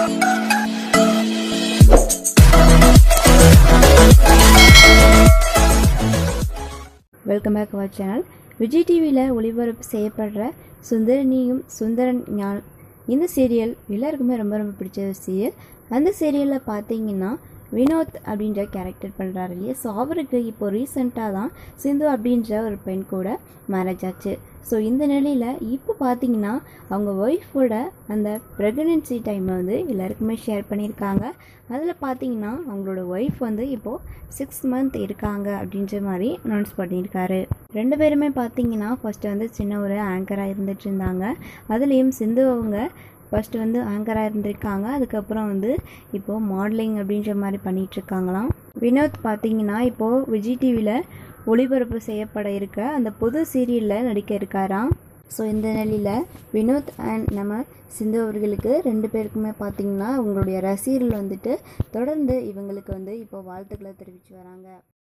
welcome back our channel Vijay டிவியில் ஒளிபரப்பு செய்யப்படுற சுந்தரனியும் சுந்தரன் ஞான் இந்த சீரியல் எல்லாருக்குமே ரொம்ப ரொம்ப பிடிச்ச ஒரு சீரியல் அந்த சீரியலில் பார்த்தீங்கன்னா வினோத் அப்படின்ற கேரக்டர் பண்ணுறாரு இல்லையா ஸோ அவருக்கு இப்போ ரீசெண்டாக தான் சிந்து அப்படின்ற ஒரு பெண் கூட மேரேஜ் ஆச்சு ஸோ இந்த நிலையில் இப்போ பார்த்தீங்கன்னா அவங்க ஒய்ஃபோட அந்த ப்ரெக்னென்சி டைமை வந்து எல்லாருக்குமே ஷேர் பண்ணியிருக்காங்க அதில் பார்த்தீங்கன்னா அவங்களோட ஒய்ஃப் வந்து இப்போது சிக்ஸ் மந்த் இருக்காங்க அப்படின்ற மாதிரி அனௌன்ஸ் பண்ணியிருக்காரு ரெண்டு பேருமே பார்த்தீங்கன்னா ஃபஸ்ட்டு வந்து சின்ன ஒரு ஆங்கராக இருந்துட்டு இருந்தாங்க அதுலேயும் சிந்து அவங்க ஃபஸ்ட்டு வந்து ஆங்கராக இருந்திருக்காங்க அதுக்கப்புறம் வந்து இப்போது மாடலிங் அப்படின்ற மாதிரி பண்ணிட்டு இருக்காங்களாம் வினோத் பார்த்தீங்கன்னா இப்போது விஜய் டிவியில் ஒளிபரப்பு செய்யப்பட இருக்க அந்த புது சீரியலில் நடிக்க இருக்காராம் ஸோ இந்த நிலையில் வினோத் அண்ட் நம்ம சிந்து அவர்களுக்கு ரெண்டு பேருக்குமே பார்த்தீங்கன்னா அவங்களுடைய ரசிகர்கள் வந்துட்டு தொடர்ந்து இவங்களுக்கு வந்து இப்போ வாழ்த்துக்களை தெரிவித்து வராங்க